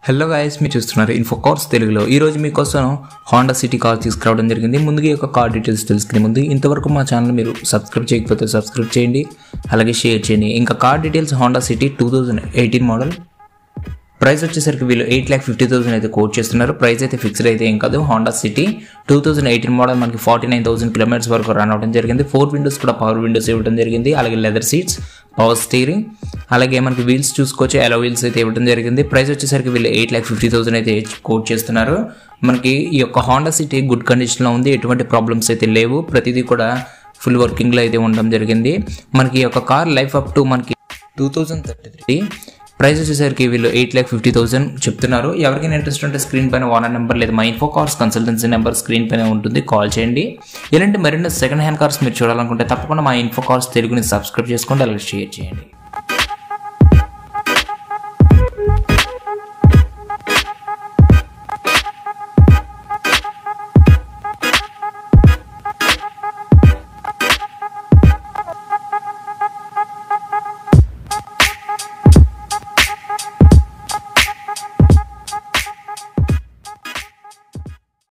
hello guys మీరు చూస్తున్నారు info cars తెలుగులో ఈ రోజు మీకోసం హోండా సిటీ కార్ తీసుకురావడం జరిగింది ముందుగా ఈ యొక్క కార్ డీటెయిల్స్ తెలుసుకునే ముందు ఇంతవరకు మా ఛానల్ మీరు సబ్స్క్రైబ్ చేయకపోతే సబ్స్క్రైబ్ చేయండి అలాగే షేర్ చేయండి ఇంకా car details Honda City two thousand eighteen model price వచ్చేసరికి వీళ్ళు ఎయిట్ ల్యాక్ ఫిఫ్టీ థౌసండ్ అయితే కోట్ చేస్తున్నారు ప్రైస్ అయితే ఫిక్స్డ్ అయితే ఏం కాదు Honda City two thousand eighteen model మనకి ఫార్టీ నైన్ థౌసండ్ కిలోమీటర్స్ వరకు రన్ అవ్వడం జరిగింది ఫోర్ విండోస్ కూడా పవర్ విండోస్ ఇవ్వడం జరిగింది అలాగే లెదర్ సీట్స్ పవర్ స్టీరింగ్ అలాగే మనకి వీల్స్ చూసుకోవచ్చు ఎలా వీల్స్ అయితే ఇవ్వడం జరిగింది ప్రైస్ వచ్చేసరికి వీళ్ళు ఎయిట్ ల్యాక్ ఫిఫ్టీ థౌసండ్ అయితే కోట్ చేస్తున్నారు మనకి ఈ యొక్క హోండా సిటీ గుడ్ కండిషన్లో ఉంది ఎటువంటి ప్రాబ్లమ్స్ అయితే లేవు ప్రతిదీ కూడా ఫుల్ వర్కింగ్లో అయితే ఉండడం జరిగింది మనకి ఈ యొక్క కార్ లైఫ్ అప్ టు మనకి two thousand thirty three price వచ్చేసరికి వీళ్ళు ఎయిట్ ల్యాక్ ఫిఫ్టీ థౌసండ్ చెప్తున్నారు ఎవరికైనా ఇంట్రెస్ట్ ఉంటే స్క్రీన్ పైన ఓనర్ నెంబర్ లేదా మా info cars consultancy number screen పైన ఉంటుంది కాల్ చేయండి ఇలాంటి మరిన్ని సెకండ్ హ్యాండ్ కార్స్ మీరు చూడాలనుకుంటే తప్పకుండా మా ఇన్ఫో కార్స్ తెలుగుని సబ్స్క్రైబ్ చేసుకోండి అలాగే షేర్ చేయండి